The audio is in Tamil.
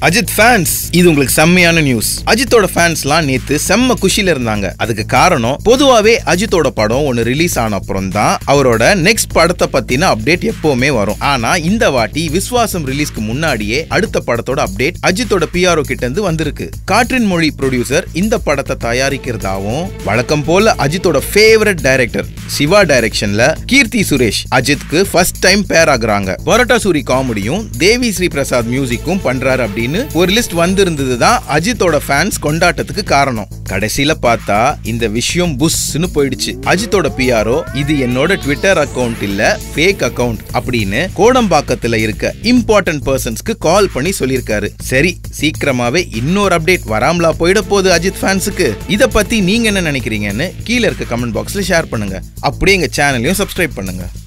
அஜித் ஃபேன்ஸ் இது உங்களுக்கு செம்மையான நியூஸ் அஜித்தோட ஃபேன்ஸ்லாம் நேத்து செம்ம குஷில இருந்தாங்க அதுக்கு காரணம் பொதுவாவே அஜித்தோட படம் ஒன்னு ரிலீஸ் ஆன அப்புறம் தான் அவரோட நெக்ஸ்ட் படத்தை பத்தின அப்டேட் எப்பவுமே வரும் ஆனா இந்த வாட்டி விஸ்வாசம் ரிலீஸ்க்கு முன்னாடியே அடுத்த படத்தோட அப்டேட் அஜித்தோட பிஆர்ஓ கிட்ட இருந்து வந்திருக்கு காற்றின் மொழி ப்ரொடியூசர் இந்த படத்தை தயாரிக்கிறதாவும் வழக்கம் போல அஜித்தோட ஃபேவரட் டைரக்டர் சிவா டைரக்ஷன்ல கீர்த்தி சுரேஷ் அஜித்க்கு ஃபர்ஸ்ட் டைம் பேர் ஆகுறாங்க பரோட்டா சூரி காமெடியும் தேவி ஸ்ரீ பிரசாத் மியூசிக்கும் பண்றாரு அப்படின்னு ஒரு லிஸ்ட் வந்திருந்தது தான் அஜித்தோட ஃபேன்ஸ் கொண்டாட்டத்துக்கு காரணம் கடைசியில பார்த்தா இந்த விஷயம் புஷ்னு போயிடுச்சு அஜித்தோட பிஆர்ஓ இது என்னோட ட்விட்டர் அக்கவுண்ட் இல்ல ஃபேக் அக்கவுண்ட் அப்படின்னு கோடம்பாக்கத்துல இருக்க இம்பார்ட்டன்ட் பர்சன்ஸ்க்கு கால் பண்ணி சொல்லியிருக்காரு சரி சீக்கிரமாவே இன்னொரு அப்டேட் வராமலா போயிட போகுது அஜித் ஃபேன்ஸுக்கு இத பத்தி நீங்க என்ன நினைக்கிறீங்கன்னு கீழே இருக்க கமெண்ட் பாக்ஸ்ல ஷேர் பண்ணுங்க அப்படியே எங்க சேனலையும் சப்ஸ்கிரைப் பண்ணுங்க